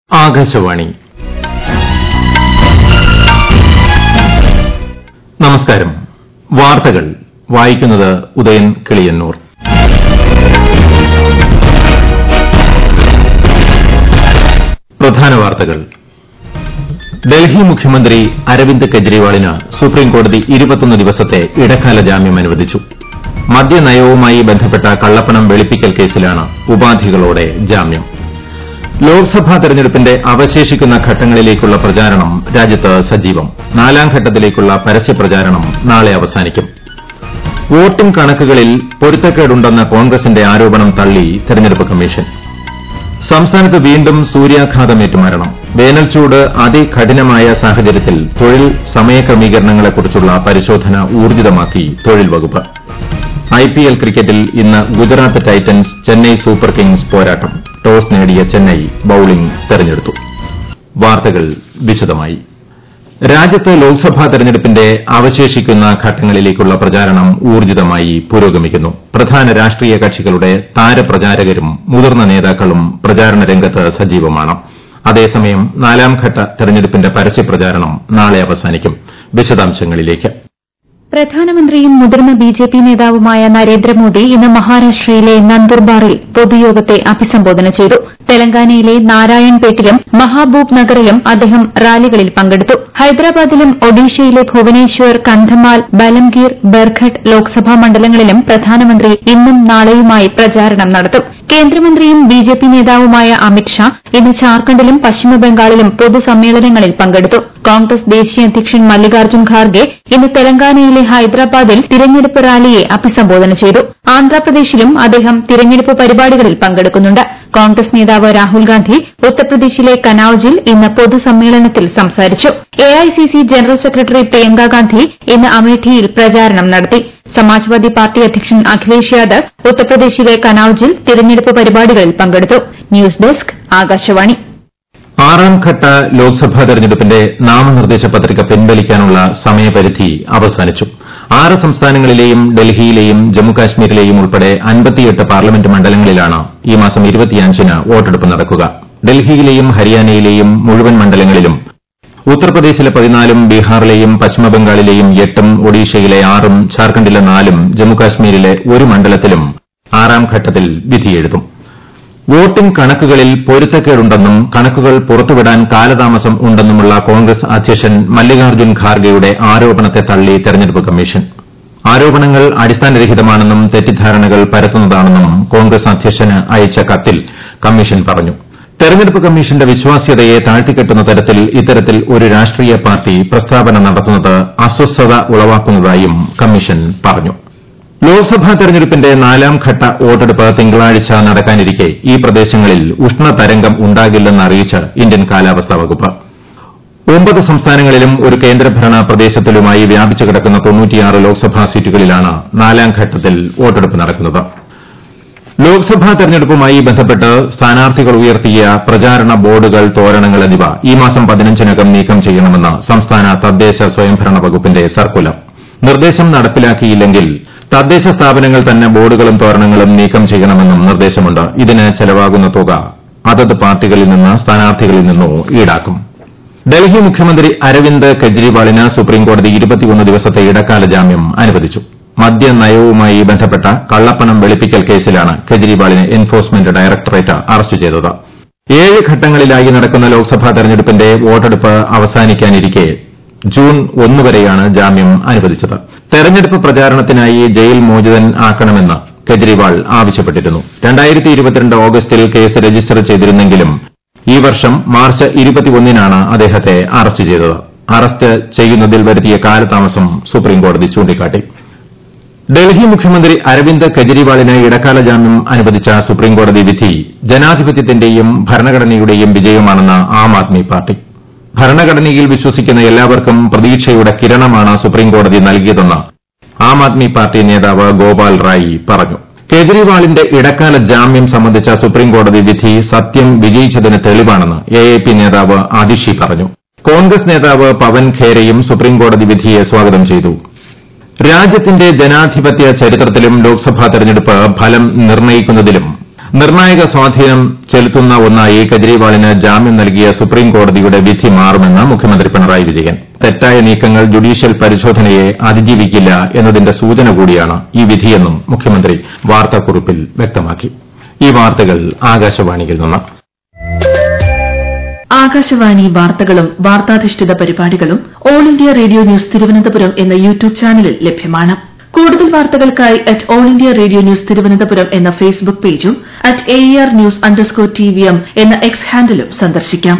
ആകാശവാണി നമസ്കാരം വാർത്തകൾ വായിക്കുന്നത് ഉദയൻ കിളിയന്നൂർ പ്രധാന വാർത്തകൾ ഡൽഹി മുഖ്യമന്ത്രി അരവിന്ദ് കെജ്രിവാളിന് സുപ്രീംകോടതി ദിവസത്തെ ഇടക്കാല ജാമ്യം അനുവദിച്ചു മദ്യനയവുമായി ബന്ധപ്പെട്ട കള്ളപ്പണം വെളുപ്പിക്കൽ കേസിലാണ് ഉപാധികളോടെ ജാമ്യം ലോക്സഭാ തെരഞ്ഞെടുപ്പിന്റെ അവശേഷിക്കുന്ന ഘട്ടങ്ങളിലേക്കുള്ള പ്രചാരണം രാജ്യത്ത് സജീവം നാലാം ഘട്ടത്തിലേക്കുള്ള പരസ്യപ്രചാരണം നാളെ അവസാനിക്കും വോട്ടിംഗ് കണക്കുകളിൽ പൊരുത്തക്കേടുണ്ടെന്ന കോൺഗ്രസിന്റെ ആരോപണം തള്ളി തെരഞ്ഞെടുപ്പ് കമ്മീഷൻ സംസ്ഥാനത്ത് വീണ്ടും സൂര്യാഘാതമേറ്റ് മരണം വേനൽച്ചൂട് അതികഠിനമായ സാഹചര്യത്തിൽ തൊഴിൽ സമയക്രമീകരണങ്ങളെക്കുറിച്ചുള്ള പരിശോധന ഊർജ്ജിതമാക്കി തൊഴിൽ വകുപ്പ് ഐപിഎൽ ക്രിക്കറ്റിൽ ഇന്ന് Gujarat Titans Chennai Super Kings പോരാട്ടം ടോസ് നേടിയ ചെന്നൈ ബൌളിംഗ് തെരഞ്ഞെടുത്തു വാർത്തകൾ വിശദമായി രാജ്യത്ത് ലോക്സഭാ തെരഞ്ഞെടുപ്പിന്റെ അവശേഷിക്കുന്ന ഘട്ടങ്ങളിലേക്കുള്ള പ്രചാരണം ഊർജ്ജിതമായി പുരോഗമിക്കുന്നു പ്രധാന രാഷ്ട്രീയ കക്ഷികളുടെ താരപ്രചാരകരും മുതിർന്ന നേതാക്കളും പ്രചാരണ രംഗത്ത് സജീവമാണ് അതേസമയം നാലാംഘട്ട തെരഞ്ഞെടുപ്പിന്റെ പരസ്യപ്രചാരണം നാളെ അവസാനിക്കും വിശദാംശങ്ങളിലേക്ക് പ്രധാനമന്ത്രിയും മുതിർന്ന ബിജെപി നേതാവുമായ നരേന്ദ്രമോദി ഇന്ന് മഹാരാഷ്ട്രയിലെ നന്ദുർബാറിൽ പൊതുയോഗത്തെ അഭിസംബോധന ചെയ്തു തെലങ്കാനയിലെ നാരായൺപേട്ടിലും മഹാബൂബ് നഗറിലും അദ്ദേഹം റാലികളിൽ പങ്കെടുത്തു ഹൈദരാബാദിലും ഒഡീഷയിലെ ഭുവനേശ്വർ കന്ധമാൽ ബലംഗീർ ബർഘട്ട് ലോക്സഭാ മണ്ഡലങ്ങളിലും പ്രധാനമന്ത്രി ഇന്നും നാളെയുമായി പ്രചാരണം നടത്തും കേന്ദ്രമന്ത്രിയും ബിജെപി നേതാവുമായ അമിത്ഷാ ഇന്ന് ജാർഖണ്ഡിലും പശ്ചിമബംഗാളിലും പൊതുസമ്മേളനങ്ങളിൽ പങ്കെടുത്തു കോൺഗ്രസ് ദേശീയ അധ്യക്ഷൻ മല്ലികാർജ്ജുൻ ഖാർഗെ ഇന്ന് തെലങ്കാനയിലെ ഹൈദരാബാദിൽ തിരഞ്ഞെടുപ്പ് റാലിയെ അഭിസംബോധന ചെയ്തു ആന്ധ്രാപ്രദേശിലും അദ്ദേഹം തിരഞ്ഞെടുപ്പ് പരിപാടികളിൽ പങ്കെടുക്കുന്നുണ്ട് കോൺഗ്രസ് നേതാവ് രാഹുൽ ഗാന്ധി ഉത്തർപ്രദേശിലെ കനൌജിൽ ഇന്ന് പൊതുസമ്മേളനത്തിൽ സംസാരിച്ചു AICC general secretary Priyanka Gandhi ഇന്ന് അമേഠിയിൽ പ്രചാരണം നടത്തി സമാജ്വാദി പാർട്ടി അധ്യക്ഷൻ അഖിലേഷ് യാദവ് ഉത്തർപ്രദേശിലെ കനൌജിൽ തിരഞ്ഞെടുപ്പ് പരിപാടികളിൽ പങ്കെടുത്തു ന്യൂസ് ഡെസ്ക് ആകാശവാണി ആറാംഘട്ട ലോക്സഭാ തെരഞ്ഞെടുപ്പിന്റെ നാമനിർദ്ദേശ പത്രിക പിൻവലിക്കാനുള്ള സമയപരിധി അവസാനിച്ചു ആറ് സംസ്ഥാനങ്ങളിലെയും ഡൽഹിയിലെയും ജമ്മുകാശ്മീരിലെയും ഉൾപ്പെടെ അൻപത്തിയെട്ട് പാർലമെന്റ് മണ്ഡലങ്ങളിലാണ് ഈ മാസം ന് വോട്ടെടുപ്പ് നടക്കുക ഡൽഹിയിലെയും ഹരിയാനയിലെയും മുഴുവൻ മണ്ഡലങ്ങളിലും ഉത്തർപ്രദേശിലെ പതിനാലും ബീഹാറിലെയും പശ്ചിമബംഗാളിലെയും എട്ടും ഒഡീഷയിലെ ആറും ഝാർഖണ്ഡിലെ നാലും ജമ്മുകാശ്മീരിലെ ഒരു മണ്ഡലത്തിലും ആറാം ഘട്ടത്തിൽ വിധിയെഴുതും വോട്ടിംഗ് കണക്കുകളിൽ പൊരുത്തക്കേടുണ്ടെന്നും കണക്കുകൾ പുറത്തുവിടാൻ കാലതാമസം ഉണ്ടെന്നുമുള്ള കോൺഗ്രസ് അധ്യക്ഷൻ മല്ലികാർജ്ജുൻ ഖാർഗെയുടെ ആരോപണത്തെ തള്ളി തെരഞ്ഞെടുപ്പ് കമ്മീഷൻ ആരോപണങ്ങൾ അടിസ്ഥാനരഹിതമാണെന്നും തെറ്റിദ്ധാരണകൾ പരത്തുന്നതാണെന്നും കോൺഗ്രസ് അധ്യക്ഷന് അയച്ച കത്തിൽ കമ്മീഷൻ പറഞ്ഞു തെരഞ്ഞെടുപ്പ് കമ്മീഷന്റെ വിശ്വാസ്യതയെ താഴ്ത്തിക്കെട്ടുന്ന തരത്തിൽ ഇത്തരത്തിൽ ഒരു രാഷ്ട്രീയ പാർട്ടി പ്രസ്താവന നടത്തുന്നത് അസ്വസ്ഥത ഉളവാക്കുന്നതായും കമ്മീഷൻ പറഞ്ഞു ലോക്സഭാ തെരഞ്ഞെടുപ്പിന്റെ നാലാംഘട്ട വോട്ടെടുപ്പ് തിങ്കളാഴ്ച നടക്കാനിരിക്കെ ഈ പ്രദേശങ്ങളിൽ ഉഷ്ണതരംഗം ഉണ്ടാകില്ലെന്ന് അറിയിച്ച് ഇന്ത്യൻ കാലാവസ്ഥാ വകുപ്പ് ഒമ്പത് സംസ്ഥാനങ്ങളിലും ഒരു കേന്ദ്രഭരണ പ്രദേശത്തിലുമായി വ്യാപിച്ചു കിടക്കുന്ന ലോക്സഭാ സീറ്റുകളിലാണ് നാലാംഘട്ടത്തിൽ വോട്ടെടുപ്പ് നടക്കുന്നത് ലോക്സഭാ തെരഞ്ഞെടുപ്പുമായി ബന്ധപ്പെട്ട് സ്ഥാനാർത്ഥികൾ ഉയർത്തിയ പ്രചാരണ ബോർഡുകൾ തോരണങ്ങൾ എന്നിവ ഈ മാസം പതിനഞ്ചിനകം നീക്കം ചെയ്യണമെന്ന് സംസ്ഥാന തദ്ദേശ സ്വയംഭരണ വകുപ്പിന്റെ സർക്കുലർ നിർദ്ദേശം നടപ്പിലാക്കിയില്ലെങ്കിൽ തദ്ദേശ സ്ഥാപനങ്ങൾ തന്നെ ബോർഡുകളും തോരണങ്ങളും നീക്കം ചെയ്യണമെന്നും നിർദ്ദേശമുണ്ട് ഇതിന് ചെലവാകുന്ന തുക അതത് പാർട്ടികളിൽ നിന്ന് സ്ഥാനാർത്ഥികളിൽ നിന്നോ ഈടാക്കും ഡൽഹി മുഖ്യമന്ത്രി അരവിന്ദ് കെജ്രിവാളിന് സുപ്രീംകോടതി ദിവസത്തെ ഇടക്കാല ജാമ്യം അനുവദിച്ചു മദ്യനയവുമായി ബന്ധപ്പെട്ട കള്ളപ്പണം വെളുപ്പിക്കൽ കേസിലാണ് കെജ്രിവാളിനെ എൻഫോഴ്സ്മെന്റ് ഡയറക്ടറേറ്റ് അറസ്റ്റ് ചെയ്തത് ഏഴ് ഘട്ടങ്ങളിലായി നടക്കുന്ന ലോക്സഭാ തെരഞ്ഞെടുപ്പിന്റെ വോട്ടെടുപ്പ് അവസാനിക്കാനിരിക്കെ ജൂൺ ഒന്ന് വരെയാണ് ജാമ്യം അനുവദിച്ചത് തെരഞ്ഞെടുപ്പ് പ്രചാരണത്തിനായി ജയിൽ മോചിതൻ ആക്കണമെന്ന് കെജ്രിവാൾ ആവശ്യപ്പെട്ടിരുന്നു ഓഗസ്റ്റിൽ കേസ് രജിസ്റ്റർ ചെയ്തിരുന്നെങ്കിലും ഈ വർഷം മാർച്ച് നാണ് അദ്ദേഹത്തെ അറസ്റ്റ് ചെയ്തത് അറസ്റ്റ് ചെയ്യുന്നതിൽ വരുത്തിയ കാലതാമസം സുപ്രീംകോടതി ചൂണ്ടിക്കാട്ടി ഡൽഹി മുഖ്യമന്ത്രി അരവിന്ദ് കെജ്രിവാളിന് ഇടക്കാല ജാമ്യം അനുവദിച്ച സുപ്രീംകോടതി വിധി ജനാധിപത്യത്തിന്റെയും ഭരണഘടനയുടെയും വിജയമാണെന്ന് ആം ആദ്മി പാർട്ടി ഭരണഘടനയിൽ വിശ്വസിക്കുന്ന എല്ലാവർക്കും പ്രതീക്ഷയുടെ കിരണമാണ് സുപ്രീംകോടതി നൽകിയതെന്ന് ആം ആദ്മി പാർട്ടി നേതാവ് ഗോപാൽ റായി പറഞ്ഞു കേജ്രിവാളിന്റെ ഇടക്കാല ജാമ്യം സംബന്ധിച്ച സുപ്രീംകോടതി വിധി സത്യം വിജയിച്ചതിന് തെളിവാണെന്ന് എഎപി നേതാവ് അതിഷി പറഞ്ഞു കോൺഗ്രസ് നേതാവ് പവൻ ഖേരയും സുപ്രീംകോടതി വിധിയെ സ്വാഗതം ചെയ്തു രാജ്യത്തിന്റെ ജനാധിപത്യ ചരിത്രത്തിലും ലോക്സഭാ തെരഞ്ഞെടുപ്പ് ഫലം നിർണ്ണയിക്കുന്നതിലും നിർണായക സ്വാധീനം ചെലുത്തുന്ന ഒന്നായി കെജ്രിവാളിന് ജാമ്യം നൽകിയ സുപ്രീം കോടതിയുടെ വിധി മാറുമെന്ന് മുഖ്യമന്ത്രി പിണറായി വിജയൻ തെറ്റായ നീക്കങ്ങൾ ജുഡീഷ്യൽ പരിശോധനയെ അതിജീവിക്കില്ല എന്നതിന്റെ സൂചന കൂടിയാണ് ഈ വിധിയെന്നും മുഖ്യമന്ത്രി വാർത്താക്കുറിപ്പിൽ വ്യക്തമാക്കി ഈ വാർത്തകൾ ആകാശവാണിയിൽ നിന്ന് ആകാശവാണി വാർത്തകളും വാർത്താധിഷ്ഠിത പരിപാടികളും All India Radio News Thiruvananthapuram എന്ന യൂട്യൂബ് ചാനലിൽ ലഭ്യമാണ് കൂടുതൽ വാർത്തകൾക്കായി at All India Radio News Thiruvananthapuram എന്ന ഫേസ്ബുക്ക് പേജും at A R news underscore T V M എന്ന എക്സ് ഹാൻഡിലും സന്ദർശിക്കാം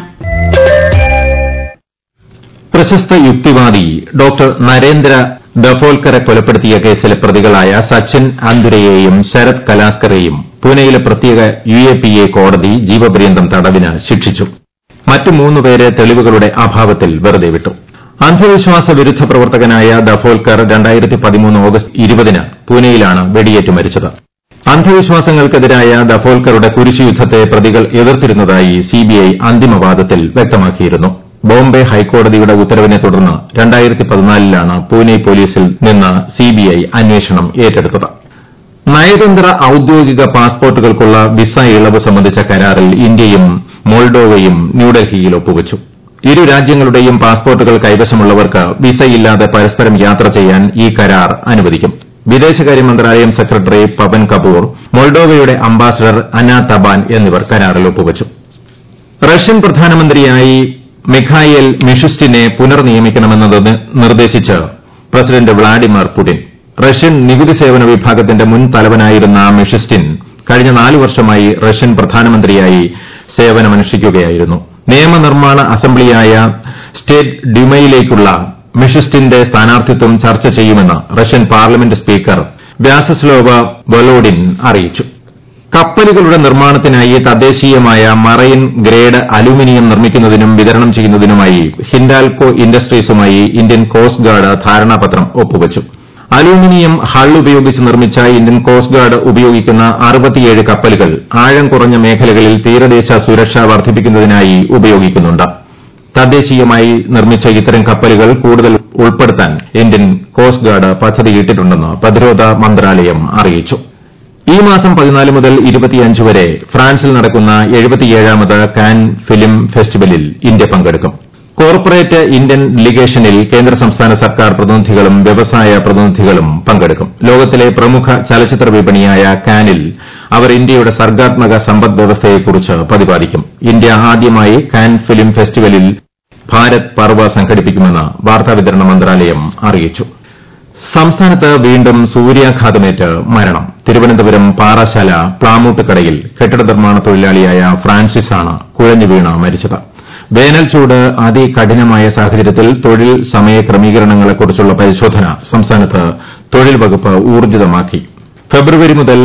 പ്രശസ്ത യുക്തിവാദി ഡോക്ടർ നരേന്ദ്ര ദഫോൽക്കറെ കൊലപ്പെടുത്തിയ കേസിലെ പ്രതികളായ സച്ചിൻ ആന്തുരയെയും ശരത് കലാസ്കറെയും പൂനെയിലെ പ്രത്യേക യു എ പി എ കോടതി ജീവപര്യന്തം തടവിന് ശിക്ഷിച്ചു മറ്റ് മൂന്നുപേരെ തെളിവുകളുടെ അഭാവത്തിൽ വെറുതെ വിട്ടു അന്ധവിശ്വാസ വിരുദ്ധ പ്രവർത്തകനായ ദഫോൽക്കർ ഓഗസ്റ്റ് ഇരുപതിന് പൂനെയിലാണ് വെടിയേറ്റ് മരിച്ചത് അന്ധവിശ്വാസങ്ങൾക്കെതിരായ ദഫോൽക്കറുടെ കുരിശുയുദ്ധത്തെ പ്രതികൾ എതിർത്തിരുന്നതായി സിബിഐ അന്തിമവാദത്തിൽ വ്യക്തമാക്കിയിരുന്നു ബോംബെ ഹൈക്കോടതിയുടെ ഉത്തരവിനെ തുടർന്ന് ലാണ് പൂനെ പോലീസിൽ നിന്ന് സിബിഐ അന്വേഷണം ഏറ്റെടുത്തത് നയതന്ത്ര ഔദ്യോഗിക പാസ്പോർട്ടുകൾക്കുള്ള വിസ ഇളവ് സംബന്ധിച്ച കരാറിൽ ഇന്ത്യയും മോൾഡോവയും ന്യൂഡൽഹിയിൽ ഒപ്പുവച്ചു ഇരു രാജ്യങ്ങളുടെയും പാസ്പോർട്ടുകൾ കൈവശമുള്ളവർക്ക് വിസയില്ലാതെ പരസ്പരം യാത്ര ചെയ്യാൻ ഈ കരാർ അനുവദിക്കും വിദേശകാര്യ മന്ത്രാലയം സെക്രട്ടറി പവൻ കപൂർ മോൾഡോവയുടെ അംബാസഡർ അന തബാൻ എന്നിവർ കരാറിൽ ഒപ്പുവച്ചു റഷ്യൻ പ്രധാനമന്ത്രിയായി മിഖായേൽ മിഷുസ്റ്റിനെ പുനർനിയമിക്കണമെന്ന് നിർദ്ദേശിച്ച് പ്രസിഡന്റ് വ്ളാഡിമിർ പുടിൻ റഷ്യൻ നികുതി സേവന വിഭാഗത്തിന്റെ മുൻ തലവനായിരുന്ന മിഷുസ്റ്റിൻ കഴിഞ്ഞ നാല് വർഷമായി റഷ്യൻ പ്രധാനമന്ത്രിയായി സേവനമനുഷ്ഠിക്കുകയായിരുന്നു നിയമനിർമ്മാണ അസംബ്ലിയായ സ്റ്റേറ്റ് ഡ്യൂമയിലേക്കുള്ള മിഷിസ്റ്റിന്റെ സ്ഥാനാർത്ഥിത്വം ചർച്ച ചെയ്യുമെന്ന് Russian Parliament Speaker Vyacheslav Volodin അറിയിച്ചു കപ്പലുകളുടെ നിർമ്മാണത്തിനായി തദ്ദേശീയമായ മറൈൻ ഗ്രേഡ് അലൂമിനിയം നിർമ്മിക്കുന്നതിനും വിതരണം ചെയ്യുന്നതിനുമായി ഹിൻഡാൽകോ ഇൻഡസ്ട്രീസുമായി ഇന്ത്യൻ കോസ്റ്റ് ഗാർഡ് ധാരണാപത്രം ഒപ്പുവച്ചു അലൂമിനിയം ഹൾ ഉപയോഗിച്ച് നിർമ്മിച്ച ഇന്ത്യൻ കോസ്റ്റ് ഗാർഡ് ഉപയോഗിക്കുന്ന അറുപത്തിയേഴ് കപ്പലുകൾ ആഴം കുറഞ്ഞ മേഖലകളിൽ തീരദേശ സുരക്ഷ വർദ്ധിപ്പിക്കുന്നതിനായി ഉപയോഗിക്കുന്നുണ്ട് തദ്ദേശീയമായി നിർമ്മിച്ച ഇത്തരം കപ്പലുകൾ കൂടുതൽ ഉൾപ്പെടുത്താൻ ഇന്ത്യൻ കോസ്റ്റ് ഗാർഡ് പദ്ധതിയിട്ടിട്ടുണ്ടെന്ന് പ്രതിരോധ മന്ത്രാലയം അറിയിച്ചു ഈ മാസം പതിനാല് മുതൽ ഇരുപത്തിയഞ്ച് വരെ ഫ്രാൻസിൽ നടക്കുന്ന എഴുപത്തിയേഴാമത് കാൻ ഫിലിം ഫെസ്റ്റിവലിൽ ഇന്ത്യ പങ്കെടുക്കും കോർപ്പറേറ്റ് ഇന്ത്യൻ ഡെലിഗേഷനിൽ കേന്ദ്ര സംസ്ഥാന സർക്കാർ പ്രതിനിധികളും വ്യവസായ പ്രതിനിധികളും പങ്കെടുക്കും ലോകത്തിലെ പ്രമുഖ ചലച്ചിത്ര വിപണിയായ കാനിൽ അവർ ഇന്ത്യയുടെ സർഗ്ഗാത്മക സമ്പദ് വ്യവസ്ഥയെക്കുറിച്ച് പ്രതിപാദിക്കും ഇന്ത്യ ആദ്യമായി കാൻ ഫിലിം ഫെസ്റ്റിവലിൽ ഭാരത് പർവ സംഘടിപ്പിക്കുമെന്ന് വാർത്താവിതരണ മന്ത്രാലയം അറിയിച്ചു സംസ്ഥാനത്ത് വീണ്ടും സൂര്യാഘാതമേറ്റ് മരണം തിരുവനന്തപുരം പാറശാല പ്ലാമൂട്ടുകടയിൽ കെട്ടിട നിർമ്മാണ തൊഴിലാളിയായ ഫ്രാൻസിസാണ് കുഴഞ്ഞു വീണ് മരിച്ചത് വേനൽ ചൂട് അതികഠിനമായ സാഹചര്യത്തിൽ തൊഴിൽ സമയ ക്രമീകരണങ്ങളെക്കുറിച്ചുള്ള പരിശോധന സംസ്ഥാനത്ത് തൊഴിൽ വകുപ്പ് ഊർജിതമാക്കി ഫെബ്രുവരി മുതൽ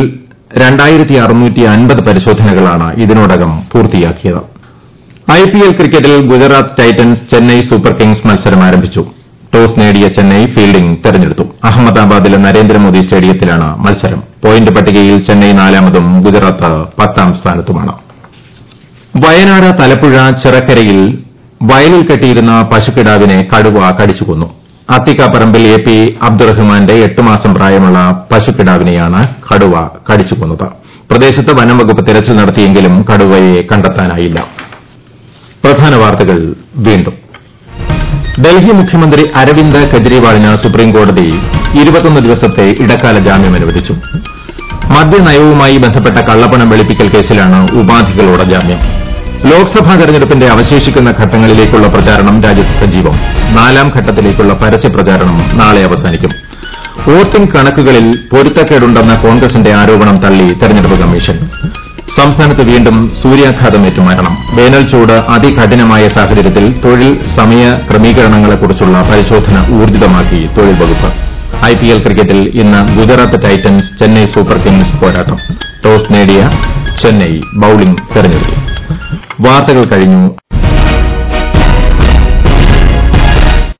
പരിശോധനകളാണ് ഇതിനോടകം പൂർത്തിയാക്കിയത് ഐപിഎൽ ക്രിക്കറ്റിൽ Gujarat Titans Chennai Super Kings മത്സരം ആരംഭിച്ചു ടോസ് നേടിയ ചെന്നൈ ഫീൽഡിംഗ് തെരഞ്ഞെടുത്തു അഹമ്മദാബാദിലെ നരേന്ദ്രമോദി സ്റ്റേഡിയത്തിലാണ് മത്സരം പോയിന്റ് പട്ടികയിൽ ചെന്നൈ നാലാമതും ഗുജറാത്ത് പത്താം സ്ഥാനത്തുമാണ് വയനാട് തലപ്പുഴ ചിറക്കരയിൽ വയലിൽ കെട്ടിയിരുന്ന പശുക്കിടാവിനെ കടുവ കടിച്ചുകൊന്നു അത്തിക്കാപ്പറമ്പിൽ എ പി അബ്ദുറഹ്മാന്റെ എട്ട് മാസം പ്രായമുള്ള പശുക്കിടാവിനെയാണ് കടുവ കടിച്ചുകൊന്നത് പ്രദേശത്ത് വനംവകുപ്പ് തിരച്ചിൽ നടത്തിയെങ്കിലും കടുവയെ കണ്ടെത്താനായില്ല പ്രധാന വാർത്തകൾ വീണ്ടും ഡൽഹി മുഖ്യമന്ത്രി അരവിന്ദ് കെജ്രിവാളിന് സുപ്രീംകോടതി ഇരുപത്തൊന്ന് ദിവസത്തെ ഇടക്കാല ജാമ്യം അനുവദിച്ചു മദ്യനയവുമായി ബന്ധപ്പെട്ട കള്ളപ്പണം വെളുപ്പിക്കൽ കേസിലാണ് ഉപാധികളോടെ ജാമ്യം ലോക്സഭാ തെരഞ്ഞെടുപ്പിന്റെ അവശേഷിക്കുന്ന ഘട്ടങ്ങളിലേക്കുള്ള പ്രചാരണം രാജ്യത്ത് സജീവം നാലാം ഘട്ടത്തിലേക്കുള്ള പരസ്യ പ്രചാരണം നാളെ അവസാനിക്കും വോട്ടിംഗ് കണക്കുകളിൽ പൊരുത്തക്കേടുണ്ടെന്ന കോൺഗ്രസിന്റെ ആരോപണം തള്ളി തെരഞ്ഞെടുപ്പ് കമ്മീഷൻ സംസ്ഥാനത്ത് വീണ്ടും സൂര്യാഘാതമേറ്റു മരണം വേനൽ ചൂട് അതികഠിനമായ സാഹചര്യത്തിൽ തൊഴിൽ സമയ ക്രമീകരണങ്ങളെക്കുറിച്ചുള്ള പരിശോധന ഊർജിതമാക്കി തൊഴിൽ വകുപ്പ് ഐപിഎൽ ക്രിക്കറ്റിൽ ഇന്ന് Gujarat Titans Chennai Super Kings പോരാട്ടം ടോസ് നേടിയ ചെന്നൈ ബൌളിംഗ് തെരഞ്ഞെടുത്തു വാർത്തകൾ കഴിഞ്ഞു